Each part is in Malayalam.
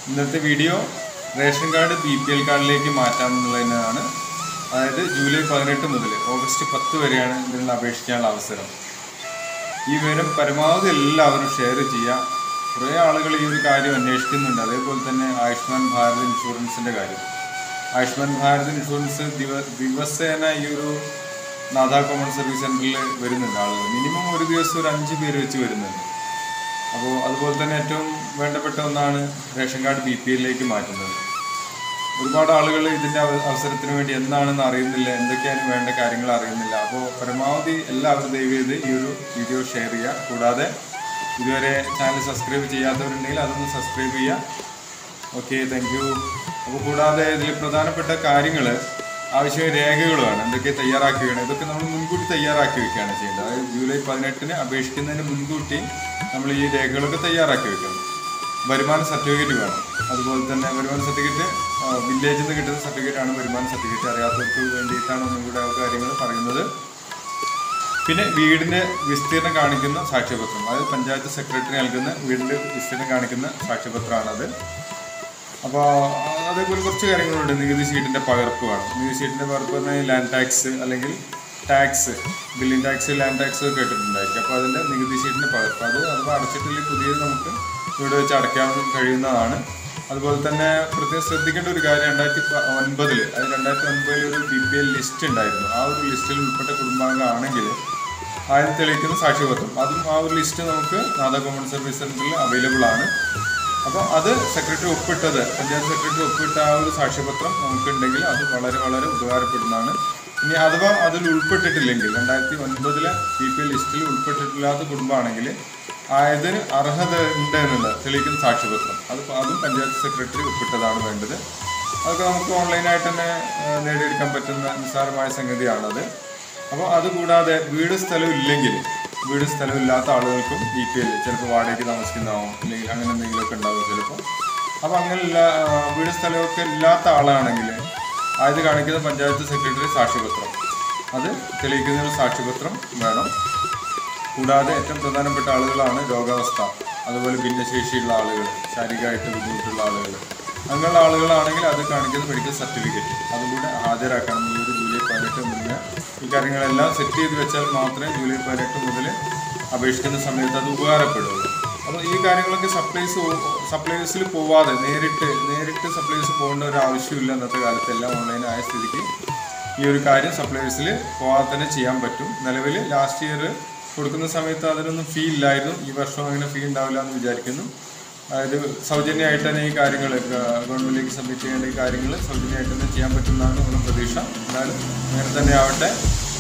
ഇന്നത്തെ video ration card B P L കാർഡിലേക്ക് മാറ്റാമെന്നുള്ളതിനാണ് അതായത് ജൂലൈ പതിനെട്ട് മുതൽ ഓഗസ്റ്റ് പത്ത് വരെയാണ് ഇതിനുള്ള അപേക്ഷിക്കാനുള്ള അവസരം ഈ വിവരം പരമാവധി എല്ലാവരും ഷെയർ ചെയ്യുക കുറേ ആളുകൾ ഈ ഒരു കാര്യം അന്വേഷിക്കുന്നുണ്ട് അതേപോലെ തന്നെ ആയുഷ്മാൻ ഭാരത് ഇൻഷുറൻസിൻ്റെ കാര്യം ആയുഷ്മാൻ ഭാരത് ഇൻഷുറൻസ് ദിവ ദിവസേന ഈ ഒരു നാദാ കോമൺ സർവീസ് സെൻറ്ററിൽ വരുന്നുണ്ട് ആളുകൾ മിനിമം ഒരു ദിവസം ഒരു അഞ്ച് പേര് വെച്ച് വരുന്നുണ്ട് അപ്പോൾ അതുപോലെ തന്നെ ഏറ്റവും വേണ്ടപ്പെട്ട ഒന്നാണ് റേഷൻ കാർഡ് ബി പി എല്ലിലേക്ക് മാറ്റുന്നത് ഒരുപാട് ആളുകൾ ഇതിൻ്റെ അവ- അവസരത്തിന് വേണ്ടി എന്താണെന്ന് അറിയുന്നില്ല എന്തൊക്കെയാണ് വേണ്ട കാര്യങ്ങൾ അറിയുന്നില്ല അപ്പോൾ പരമാവധി എല്ലാവരും ദയവ് ചെയ്ത് ഈ ഒരു വീഡിയോ ഷെയർ ചെയ്യുക കൂടാതെ ഇതുവരെ ചാനൽ സബ്സ്ക്രൈബ് ചെയ്യാത്തവരുണ്ടെങ്കിൽ അതൊന്ന് സബ്സ്ക്രൈബ് ചെയ്യുക ഓക്കെ താങ്ക് യു അപ്പോൾ കൂടാതെ ഇതിൽ പ്രധാനപ്പെട്ട കാര്യങ്ങൾ ആവശ്യമായ രേഖകളുമാണ് എന്തൊക്കെ തയ്യാറാക്കി വേണം ഇതൊക്കെ നമ്മൾ മുൻകൂട്ടി തയ്യാറാക്കി വെക്കുകയാണ് ചെയ്യേണ്ടത് അതായത് ജൂലൈ പതിനെട്ടിന് അപേക്ഷിക്കുന്നതിന് മുൻകൂട്ടി നമ്മൾ ഈ രേഖകളൊക്കെ തയ്യാറാക്കി വെക്കണം വരുമാന സർട്ടിഫിക്കറ്റ് വേണം അതുപോലെ തന്നെ വരുമാന സർട്ടിഫിക്കറ്റ് വില്ലേജിൽ നിന്ന് കിട്ടുന്ന സർട്ടിഫിക്കറ്റ് ആണ് വരുമാന സർട്ടിഫിക്കറ്റ് അറിയാത്തവർക്ക് വേണ്ടിയിട്ടാണ് ഒന്നും കൂടെ ആ കാര്യങ്ങൾ പറയുന്നത് പിന്നെ വീടിന്റെ വിസ്തീർണം കാണിക്കുന്ന സാക്ഷ്യപത്രം അതായത് പഞ്ചായത്ത് സെക്രട്ടറി നൽകുന്ന വീടിന്റെ വിസ്തീർണം കാണിക്കുന്ന സാക്ഷ്യപത്രമാണത് അപ്പോൾ അതേപോലെ കുറച്ച് കാര്യങ്ങളുണ്ട് നികുതി ഷീറ്റിന്റെ പകർപ്പ് വേണം നികുതി ഷീറ്റിന്റെ പകർപ്പ് പറഞ്ഞാൽ ലാൻഡ് ടാക്സ് അല്ലെങ്കിൽ tax billing tax land tax ഒക്കെ കേട്ടിട്ടുണ്ടായിരിക്കും അപ്പോൾ അതിന്റെ നികുതി ഷീറ്റിന്റെ പകർപ്പ് അത് അഥവാ അടച്ചിട്ടില്ലെങ്കിൽ പുതിയത് നമുക്ക് ഇവിടെ വെച്ച് അടയ്ക്കാൻ കഴിയുന്നതാണ് അതുപോലെ തന്നെ പ്രത്യേകം ശ്രദ്ധിക്കേണ്ട ഒരു കാര്യം രണ്ടായിരത്തി ഒൻപതിൽ അത് രണ്ടായിരത്തി ഒൻപതിൽ ഒരു ബി പി എൽ ലിസ്റ്റ് ഉണ്ടായിരുന്നു ആ ഒരു ലിസ്റ്റിൽ ഉൾപ്പെട്ട കുടുംബാംഗമാണെങ്കിൽ ആദ്യം തെളിയിക്കുന്ന സാക്ഷ്യപത്രം അതും ആ ഒരു ലിസ്റ്റ് നമുക്ക് നാദാ കോമൺ സർവീസ് സെന്ററിൽ അവൈലബിൾ ആണ് അപ്പോൾ അത് സെക്രട്ടറി ഒപ്പിട്ടത് പഞ്ചായത്ത് സെക്രട്ടറി ഒപ്പിട്ട ആ ഒരു സാക്ഷ്യപത്രം നമുക്കുണ്ടെങ്കിൽ അത് വളരെ വളരെ ഉപകാരപ്പെടുന്നതാണ് ഇനി അഥവാ അതിൽ ഉൾപ്പെട്ടിട്ടില്ലെങ്കിൽ രണ്ടായിരത്തി ഒൻപതിലെ ബി പി എൽ ലിസ്റ്റിൽ ഉൾപ്പെട്ടിട്ടില്ലാത്ത കുടുംബമാണെങ്കിൽ ആയതിന് അർഹത ഉണ്ട് എന്നുള്ളത് തെളിയിക്കുന്ന സാക്ഷ്യപത്രം അത് അതും പഞ്ചായത്ത് സെക്രട്ടറി ഒപ്പിട്ടതാണ് വേണ്ടത് അതൊക്കെ നമുക്ക് ഓൺലൈനായിട്ട് തന്നെ ആ, നേടിയെടുക്കാൻ പറ്റുന്ന നിസ്സാരമായ സംഗതിയാണത് അപ്പോൾ അതുകൂടാതെ വീട് സ്ഥലം ഇല്ലെങ്കിൽ വീട് സ്ഥലം ഇല്ലാത്ത ആളുകൾക്കും ബി പി എൽ ചിലപ്പോൾ വാടകയ്ക്ക് താമസിക്കുന്നതാവും അല്ലെങ്കിൽ അങ്ങനെ എന്തെങ്കിലുമൊക്കെ ഉണ്ടാവും ചിലപ്പോൾ അപ്പോൾ അങ്ങനെയുള്ള ആ, വീട് സ്ഥലമൊക്കെ ഇല്ലാത്ത ആളാണെങ്കിൽ ആയത് കാണിക്കുന്ന പഞ്ചായത്ത് സെക്രട്ടറി സാക്ഷ്യപത്രം അത് തെളിയിക്കുന്ന ഒരു സാക്ഷ്യപത്രം വേണം കൂടാതെ ഏറ്റവും പ്രധാനപ്പെട്ട ആളുകളാണ് രോഗാവസ്ഥ അതുപോലെ ഭിന്നശേഷിയുള്ള ആളുകൾ ശാരീരികമായിട്ട് ബുദ്ധിമുട്ടുള്ള ആളുകൾ അങ്ങനെയുള്ള ആളുകളാണെങ്കിൽ അത് കാണിക്കുന്ന മെഡിക്കൽ സർട്ടിഫിക്കറ്റ് അതും കൂടെ ഹാജരാക്കണം ഈ ഒരു ജൂലൈ പതിനെട്ട് മുതൽ ഈ കാര്യങ്ങളെല്ലാം സെറ്റ് ചെയ്ത് വെച്ചാൽ മാത്രമേ ജൂലൈ പതിനെട്ട് മുതൽ അപേക്ഷിക്കുന്ന സമയത്ത് അത് ഉപകാരപ്പെടുള്ളൂ അപ്പോൾ ഈ കാര്യങ്ങളൊക്കെ സപ്ലൈസ് സപ്ലൈസിൽ പോവാതെ നേരിട്ട് നേരിട്ട് സപ്ലൈസ് പോകേണ്ട ഒരു ആവശ്യമില്ല ഇന്നത്തെ കാലത്ത് എല്ലാം ഓൺലൈൻ ആയ സ്ഥിതിക്ക് ഈ ഒരു കാര്യം സപ്ലൈസിൽ പോകാതെ തന്നെ ചെയ്യാൻ പറ്റും നിലവിൽ ലാസ്റ്റ് ഇയർ കൊടുക്കുന്ന സമയത്ത് അതിനൊന്നും ഫീ ഇല്ലായിരുന്നു ഈ വർഷം അങ്ങനെ ഫീ ഉണ്ടാവില്ല എന്ന് വിചാരിക്കുന്നു അതായത് സൗജന്യമായിട്ട് തന്നെ ഈ കാര്യങ്ങൾ ഗവൺമെന്റിലേക്ക് സബ്മിറ്റ് ചെയ്യേണ്ട ഈ കാര്യങ്ങൾ സൗജന്യമായിട്ട് തന്നെ ചെയ്യാൻ പറ്റുന്നതാണ് നമ്മുടെ പ്രതീക്ഷ എന്നാലും അങ്ങനെ തന്നെ ആവട്ടെ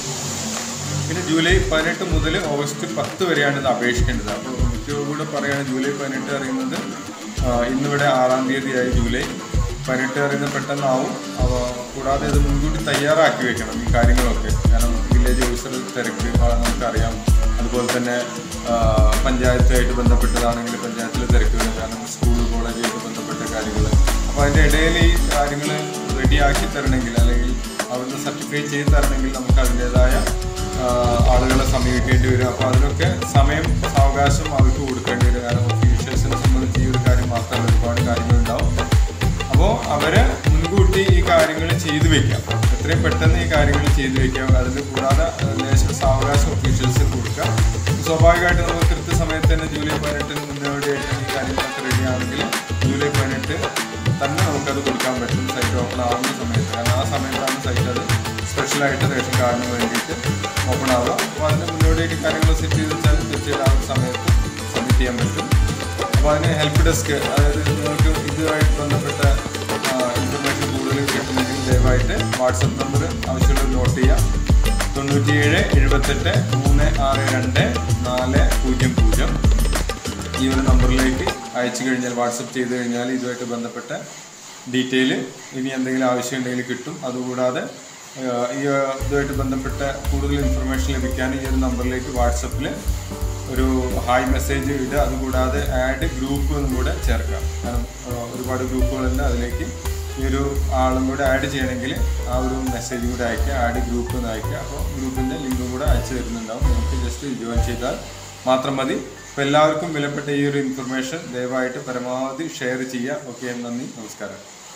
പിന്നെ ജൂലൈ പതിനെട്ട് മുതൽ ഓഗസ്റ്റ് പത്ത് വരെയാണ് ഇത് അപേക്ഷിക്കേണ്ടത് അപ്പോൾ എനിക്ക് കൂടെ പറയുകയാണ് ജൂലൈ പതിനെട്ട് അറിയുന്നത് ആ, ഇന്നിവിടെ ആറാം തീയതിയായി ജൂലൈ പതിനെട്ട് അറിയുന്നത് പെട്ടെന്നാവും അപ്പോൾ കൂടാതെ ഇത് മുൻകൂട്ടി തയ്യാറാക്കി വെക്കണം ഈ കാര്യങ്ങളൊക്കെ കാരണം വില്ലേജ് ഓഫീസർ തിരക്ക് ആ, നമുക്കറിയാം അതുപോലെ തന്നെ ആ, പഞ്ചായത്തായിട്ട് ബന്ധപ്പെട്ടതാണെങ്കിൽ പഞ്ചായത്തിൽ തിരക്കുകൾ കാരണം സ്കൂൾ കോളേജായിട്ട് ബന്ധപ്പെട്ട കാര്യങ്ങൾ അപ്പോൾ അതിൻ്റെ ഇടയിൽ ഈ കാര്യങ്ങൾ റെഡിയാക്കി തരണമെങ്കിൽ അല്ലെങ്കിൽ അവിടുന്ന് സർട്ടിഫൈ ചെയ്ത് തരണമെങ്കിൽ നമുക്ക് അതിൻ്റെതായ ആഹ് ആളുകളെ സമീപിക്കേണ്ടി വരും അപ്പോൾ അതിനൊക്കെ സമയം അവകാശം അവർക്ക് കൊടുക്കേണ്ടി വരും കാരണം ഒഫീഷ്യൽസിനെ സംബന്ധിച്ച് ഈ ഒരു കാര്യം മാത്രമല്ല ഒരുപാട് കാര്യങ്ങളുണ്ടാവും അപ്പോൾ അവരെ മുൻകൂട്ടി ഈ കാര്യങ്ങൾ ചെയ്തു വെക്കാം എത്രയും പെട്ടെന്ന് ഈ കാര്യങ്ങൾ ചെയ്തു വെക്കാം അതിന് കൂടാതെ ലേശം സാവകാശം ഒഫീഷ്യൽസിന് കൊടുക്കാം സ്വാഭാവികമായിട്ട് നമുക്ക് കൃത്യസമയത്ത് തന്നെ ജൂലൈ പതിനെട്ടിന് മുന്നോടിയായിട്ട് ഈ കാര്യങ്ങളൊക്കെ റെഡി ആണെങ്കിൽ ജൂലൈ പതിനെട്ട് തന്നെ നമുക്കത് കൊടുക്കാൻ പറ്റും സൈറ്റ് ഓപ്പൺ ആവുന്ന സമയത്ത് കാരണം ആ സമയത്താണ് സൈറ്റ് അത് സ്പെഷ്യലായിട്ട് റേഷൻ കാർഡിന് വേണ്ടിയിട്ട് ഓപ്പൺ ആവുക അപ്പോൾ അതിന് മുന്നോടിയായിട്ട് കാര്യങ്ങൾ സെറ്റ് ചെയ്ത് വെച്ചാൽ തീർച്ചയായിട്ടും ആ ഒരു സമയത്ത് സബ്മിറ്റ് ചെയ്യാൻ പറ്റും അപ്പോൾ അതിന് ഹെൽപ്പ് ഡെസ്ക് അതായത് നിങ്ങൾക്ക് ഇതുമായിട്ട് ബന്ധപ്പെട്ട ഇൻഫർമേഷൻ കൂടുതൽ കിട്ടണമെങ്കിൽ ദയവായിട്ട് വാട്സപ്പ് നമ്പർ ആവശ്യമുള്ളത് നോട്ട് ചെയ്യാം തൊണ്ണൂറ്റിയേഴ് എഴുപത്തെട്ട് മൂന്ന് ആറ് രണ്ട് നാല് പൂജ്യം പൂജ്യം ഈ ഒരു നമ്പറിലേക്ക് അയച്ചു കഴിഞ്ഞാൽ വാട്സപ്പ് ചെയ്ത് കഴിഞ്ഞാൽ ഇതുമായിട്ട് ബന്ധപ്പെട്ട ഡീറ്റെയിൽ ഇനി എന്തെങ്കിലും ആവശ്യമുണ്ടെങ്കിൽ കിട്ടും അതുകൂടാതെ ആ, ഈ ആ, ഇതുമായിട്ട് ബന്ധപ്പെട്ട കൂടുതൽ ഇൻഫർമേഷൻ ലഭിക്കാൻ ഈ ഒരു നമ്പറിലേക്ക് വാട്സപ്പിൽ ഒരു ഹായ് മെസ്സേജ് ഇടുക അതുകൂടാതെ ആഡ് ഗ്രൂപ്പ് എന്നും കൂടെ ചേർക്കാം കാരണം ആ, ഒരുപാട് ഗ്രൂപ്പുകളുണ്ട് അതിലേക്ക് ഈ ഒരു ആളും കൂടെ ആഡ് ചെയ്യണമെങ്കിൽ ആ ഒരു മെസ്സേജ് കൂടെ അയക്കുക ആഡ് ഗ്രൂപ്പ് എന്ന് അയക്കുക അപ്പോൾ ഗ്രൂപ്പിൻ്റെ ലിങ്കും കൂടെ അയച്ചു തരുന്നുണ്ടാവും നിങ്ങൾക്ക് ജസ്റ്റ് ജോയിൻ ചെയ്താൽ മാത്രം മതി അപ്പോൾ എല്ലാവർക്കും വിലപ്പെട്ട ഈ ഒരു ഇൻഫർമേഷൻ ദയവായിട്ട് പരമാവധി ഷെയർ ചെയ്യുക ഓക്കെ നന്ദി നമസ്കാരം